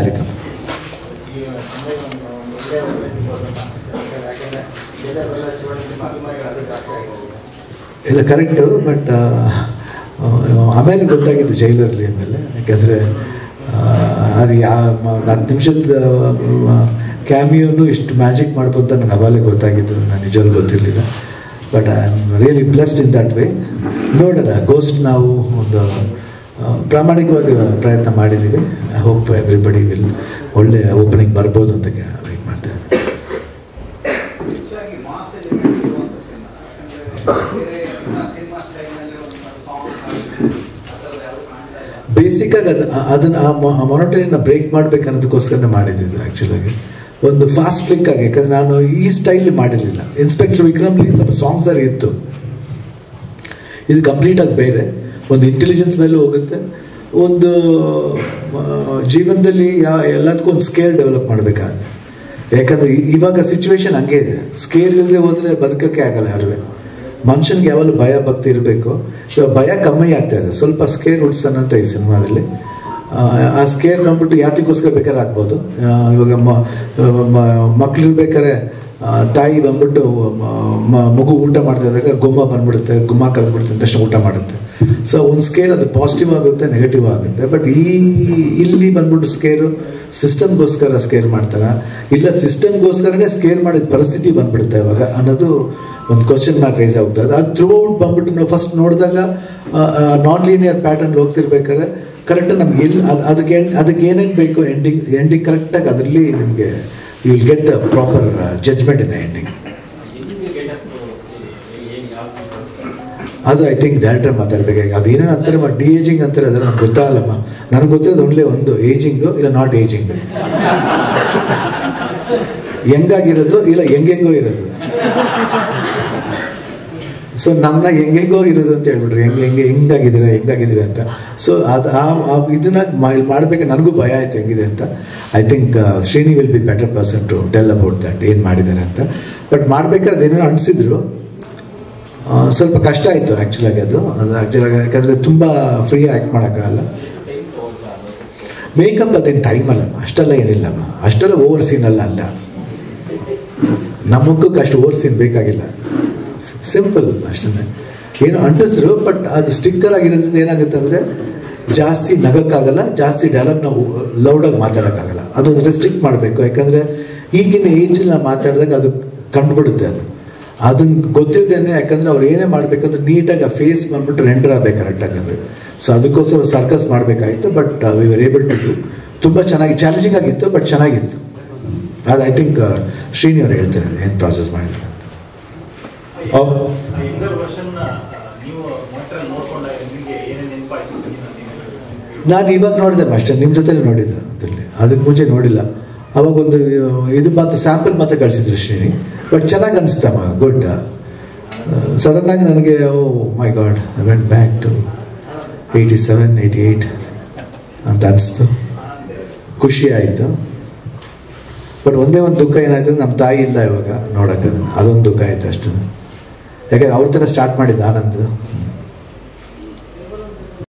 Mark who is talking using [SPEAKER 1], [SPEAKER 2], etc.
[SPEAKER 1] ಮೆಟಾಲಿಕಾ
[SPEAKER 2] ಈ ಸಮಯ ಒಂದು ಒಂದು ಒಳ್ಳೆಯ ಒಳ್ಳೆಯ ಯಾಕೆಂದರೆ ಬೇರೆಯವರೆಲ್ಲ ಶಿವಣ್ಣ ನಿಮ್ಮ ಅಭಿಮಾನಿಗಳು ಜಾಸ್ತಿ ಆಗಿದೆ
[SPEAKER 1] ಇಲ್ಲ ಕರೆಕ್ಟು ಬಟ್ ಆಮೇಲೆ ಗೊತ್ತಾಗಿದ್ದು ಜೈಲರಲ್ಲಿ ಆಮೇಲೆ ಯಾಕೆಂದರೆ ಅದು ಯಾ ಮ- ಒಂದು ಹತ್ತು ನಿಮಿಷದ ಕ್ಯಾಮಿಯೋನು ಇಷ್ಟು ಮ್ಯಾಜಿಕ್ ಮಾಡ್ಬೋದು ಅಂತ ನನಗೆ ಅವಾಗಲೇ ಗೊತ್ತಾಗಿದ್ದು ನಾನು ನಿಜವಾಗ್ಲೂ ಗೊತ್ತಿರಲಿಲ್ಲ but I am really blessed in that way ನೋಡೋಣ ಗೋಸ್ಟ್ ನಾವು ಒಂದು ಆ, ಪ್ರಾಮಾಣಿಕವಾಗಿ ಪ್ರಯತ್ನ ಮಾಡಿದ್ದೀವಿ ಐ ಹೋಪ್ ಎವ್ರಿಬಡಿ ವಿಲ್ ಒಳ್ಳೆ ಓಪನಿಂಗ್ ಬರ್ಬೋದು ಅಂತ ವೆಯ್ಟ್ ಮಾಡ್ತೇನೆ
[SPEAKER 3] ಹೆಚ್ಚಾಗಿ ಮಾಸ್ ಎಲಿಮೆಂಟ್ ಇರುವಂಥ ಸಿನಿಮಾ ಯಾಕಂದ್ರೆ ಬೇರೆ ಇನ್ನ ಸಿನಿಮಾ ಸ್ಟೈಲ್ನಲ್ಲಿ ಒಂದು ಸಾಂಗ್ ಆ ಥರದ್ದು ಯಾವುದು ಕಾಣ್ತಾ ಇಲ್ಲ
[SPEAKER 1] ಬೇಸಿಕ್ಕಾಗಿ ಅದು ಅದನ್ನು ಆ ಮೊನಟರಿನ ಬ್ರೇಕ್ ಮಾಡ್ಬೇಕು ಅನ್ನೋದಕ್ಕೋಸ್ಕರನೇ ಮಾಡಿದ್ದು ಆ್ಯಕ್ಚುಲಾಗಿ ಒಂದು ಫಾಸ್ಟ್ ಫ್ಲಿಕ್ ಆಗಿ ಯಾಕಂದ್ರೆ ನಾನು ಈ ಸ್ಟೈಲ್ ಮಾಡಿರಲಿಲ್ಲ ಇನ್ಸ್ಪೆಕ್ಟರ್ ವಿಕ್ರಮ್ಲಿ ಸ್ವಲ್ಪ ಸಾಂಗ್ಸ್ ಅಲ್ಲಿ ಇತ್ತು ಇದು ಕಂಪ್ಲೀಟಾಗಿ ಬೇರೆ ಒಂದು ಇಂಟೆಲಿಜೆನ್ಸ್ ಮೇಲೂ ಹೋಗುತ್ತೆ ಒಂದು ಆ, ಜೀವನದಲ್ಲಿ ಯಾ ಎಲ್ಲದಕ್ಕೂ ಒಂದು ಸ್ಕೇರ್ ಡೆವಲಪ್ ಮಾಡಬೇಕಾಗುತ್ತೆ ಯಾಕಂದ್ರೆ ಈ- ಇವಾಗ ಸಿಚುವೇಶನ್ ಹಂಗೆ ಇದೆ ಸ್ಕೇರ್ ಇಲ್ಲದೆ ಹೋದರೆ ಬದುಕಕ್ಕೆ ಆಗಲ್ಲ ಯಾರು ಮನುಷ್ಯನಿಗೆ ಯಾವಾಗಲೂ ಭಯ ಭಕ್ತಿ ಇರಬೇಕು ಇವಾಗ ಭಯ ಕಮ್ಮಿ ಆಗ್ತಾ ಇದೆ ಸ್ವಲ್ಪ ಸ್ಕೇರ್ ಹುಡ್ಸೋಣ ಅಂತ ಈ ಸಿನಿಮಾದಲ್ಲಿ ಆ, ಆ ಸ್ಕೇರ್ ಬಂದ್ಬಿಟ್ಟು ಯಾತಿಗೋಸ್ಕರ ಬೇಕಾದ್ರೆ ಆಗ್ಬೋದು ಆ, ಇವಾಗ ಮಕ್ಳಿರ್ಬೇಕಾದ್ರೆ ಆ, ತಾಯಿ ಬಂದ್ಬಿಟ್ಟು ಮ- ಮ- ಮಗು ಊಟ ಮಾಡ್ತಾ ಇದ್ದಾಗ ಗುಮ್ಮ ಬಂದ್ಬಿಡುತ್ತೆ ಗುಮ್ಮ ಕರೆದ್ಬಿಡುತ್ತೆ ತಕ್ಷಣ ಊಟ ಮಾಡುತ್ತೆ ಸೊ ಒಂದು ಸ್ಕೇರ್ ಅದು ಪಾಸಿಟಿವ್ ಆಗುತ್ತೆ ನೆಗೆಟಿವ್ ಆಗುತ್ತೆ ಬಟ್ ಈ ಇಲ್ಲಿ ಬಂದ್ಬಿಟ್ಟು ಸ್ಕೇರು ಸಿಸ್ಟಮ್ಗೋಸ್ಕರ ಸ್ಕೇರ್ ಮಾಡ್ತಾರ ಇಲ್ಲ ಸಿಸ್ಟಮ್ಗೋಸ್ಕರನೇ ಸ್ಕೇರ್ ಮಾಡಿದ ಪರಿಸ್ಥಿತಿ ಬಂದ್ಬಿಡುತ್ತೆ ಇವಾಗ ಅನ್ನೋದು ಒಂದು ಕ್ವಶನ್ ಮಾರ್ಕ್ ರೈಸ್ ಆಗ್ತದೆ ಅದು ಥ್ರೂ ಔಟ್ ಬಂದ್ಬಿಟ್ಟು ನಾವು ಫಸ್ಟ್ ನೋಡಿದಾಗ ನಾನ್ ಲೀನಿಯರ್ ಪ್ಯಾಟರ್ನ್ ಹೋಗ್ತಿರ್ಬೇಕಾದ್ರೆ ಕರೆಕ್ಟಾಗಿ ನಮ್ಗೆ ಎಲ್ಲಿ ಅದು ಅದಕ್ಕೆ ಎಂಡ್ ಅದಕ್ಕೆ ಏನೇನು ಬೇಕು ಎಂಡಿಂಗ್ ಎಂಡಿಂಗ್ ಕರೆಕ್ಟಾಗಿ ಅದರಲ್ಲಿ ನಿಮಗೆ you will get the proper judgement ಇದೆ ಎಂಡಿಂಗ್ ಅದು ಐ ಥಿಂಕ್ ಡೈರೆಕ್ಟರ್ ಮಾತಾಡ್ಬೇಕಾಗಿ ಅದು ಏನೇನು ಅಂತಾರೆ ಮಾಡಿ ಡಿ ಏಜಿಂಗ್ ಅಂತಾರೆ ಅದರ ನನಗೆ ಗೊತ್ತಾಗಲ್ಲಮ್ಮ ನನಗೆ ಗೊತ್ತಿರೋದು ಒಳ್ಳೆ ಒಂದು ಏಜಿಂಗು ಇಲ್ಲ ನಾಟ್ ಏಜಿಂಗ್ ಹೆಂಗಾಗಿರೋದು ಇಲ್ಲ ಹೆಂಗೆಂಗೋ ಇರೋದು ಸೊ ನಮ್ಮನ್ನ ಹೆಂಗೆಂಗೋ ಇರೋದು ಅಂತ ಹೇಳ್ಬಿಟ್ರಿ ಹೆಂಗೆ ಹೆಂಗೆ ಹೆಂಗಾಗಿದ್ದೀರಾ ಹೆಂಗಾಗಿದ್ದೀರಾ ಅಂತ ಸೊ ಅದು ಆ ಆ ಇದನ್ನ ಮಾಡಬೇಕು ನನಗೂ ಭಯ ಆಯ್ತು ಹೆಂಗಿದೆ ಅಂತ I think Shreni will be better person to tell about that ಏನು ಮಾಡಿದ್ದಾರೆ ಅಂತ ಬಟ್ ಮಾಡ್ಬೇಕಾದ್ರೆ ಅದೇನೋ ಅನಿಸಿದ್ರು ಆ, ಸ್ವಲ್ಪ ಕಷ್ಟ ಆಯಿತು ಆ್ಯಕ್ಚುಲಾಗಿ ಅದು ಅದು ಆ್ಯಕ್ಚುಲಾಗಿ ಯಾಕಂದರೆ ತುಂಬ ಫ್ರೀ ಆ್ಯಕ್ಟ್ ಮಾಡೋಕ್ಕಾಗಲ್ಲ ಮೇಕಪ್ ಅದೇನು ಟೈಮ್ ಅಲ್ಲಮ್ಮ ಅಷ್ಟೆಲ್ಲ ಏನಿಲ್ಲಮ್ಮ ಅಷ್ಟೆಲ್ಲ ಓವರ್ ಸೀನ್ ಅಲ್ಲ ಅಲ್ಲ ನಮಗೂ ಅಷ್ಟು ಓವರ್ ಸೀನ್ ಬೇಕಾಗಿಲ್ಲ ಸಿಂಪಲ್ ಅಷ್ಟೇ ಏನು ಅಂಟಿಸಿದ್ರು ಬಟ್ ಅದು ಸ್ಟಿಕ್ಕರ್ ಆಗಿರೋದ್ರಿಂದ ಏನಾಗುತ್ತೆ ಅಂದರೆ ಜಾಸ್ತಿ ನಗಕ್ಕಾಗಲ್ಲ ಜಾಸ್ತಿ ಡೈಲಾಗ್ ನಾವು ಲೌಡಾಗಿ ಮಾತಾಡೋಕ್ಕಾಗಲ್ಲ ಅದೊಂದು ರೆಸ್ಟ್ರಿಕ್ಟ್ ಮಾಡಬೇಕು ಯಾಕಂದರೆ ಈಗಿನ ಏಜಲ್ಲಿ ನಾವು ಮಾತಾಡಿದಾಗ ಅದು ಕಂಡುಬಿಡುತ್ತೆ ಅದು ಅದನ್ನು ಗೊತ್ತಿದ್ದೇನೆ ಯಾಕಂದರೆ ಅವ್ರು ಏನೇ ಮಾಡಬೇಕಂದ್ರೆ ನೀಟಾಗಿ ಆ ಫೇಸ್ ಬಂದ್ಬಿಟ್ಟು ರೆಂಡರ್ ಆಗಬೇಕು ಕರೆಕ್ಟಾಗಿ ಅವರು ಸೊ ಅದಕ್ಕೋಸ್ಕರ ಸರ್ಕಸ್ ಮಾಡಬೇಕಾಗಿತ್ತು but we were able to do ತುಂಬ ಚೆನ್ನಾಗಿ ಚಾಲೆಂಜಿಂಗ್ ಆಗಿತ್ತು ಬಟ್ ಚೆನ್ನಾಗಿತ್ತು ಅದು ಐ ಥಿಂಕ್ ಶ್ರೀನಿ ಅವ್ರು ಹೇಳ್ತಾರೆ ಏನು ಪ್ರಾಸೆಸ್ ಮಾಡಿದ್ರು ಅಂತ ಹೌದು.
[SPEAKER 4] ಇಂದರ್ ವರ್ಷನ್ ನೀವು ಮಾತ್ರ ನೋಡ್ಕೊಂಡಾಗ ನಿಮಗೆ ಏನೇನು ನೆನಪಾಯ್ತು ನೀವು
[SPEAKER 1] ನಾನು ಇವಾಗ ನೋಡಿದೆ ಅಷ್ಟೇ ನಿಮ್ಮ ಜೊತೆ ನೋಡಿದ್ದೆ ಅದರಲ್ಲಿ ಅದಕ್ಕೆ ಮುಂಚೆ ನೋಡಿಲ್ಲ ಅವಾಗ ಒಂದು ಇದು ಮಾತ್ರ ಸ್ಯಾಂಪಲ್ ಮಾತ್ರ ಕಳಿಸಿದ್ರು ಶ್ರೀನಿ ಬಟ್ ಚೆನ್ನಾಗಿ ಅನಿಸ್ತಮ್ಮ ಗುಡ್ ಸಡನ್ನಾಗಿ ನನಗೆ oh my god I went back to eighty seven eighty eight ಅಂತ ಅನಿಸ್ತು ಖುಷಿ ಆಯಿತು ಬಟ್ ಒಂದೇ ಒಂದು ದುಃಖ ಏನಾಯ್ತು ಅಂದ್ರೆ ನಮ್ಮ ತಾಯಿ ಇಲ್ಲ ಇವಾಗ ನೋಡೋಕೆ ಅದನ್ನು ಅದೊಂದು ದುಃಖ ಆಯಿತು ಅಷ್ಟೇ ಯಾಕಂದ್ರೆ ಅವ್ರ ಥರ ಸ್ಟಾರ್ಟ್ ಮಾಡಿದ್ದು ಆನಂದ್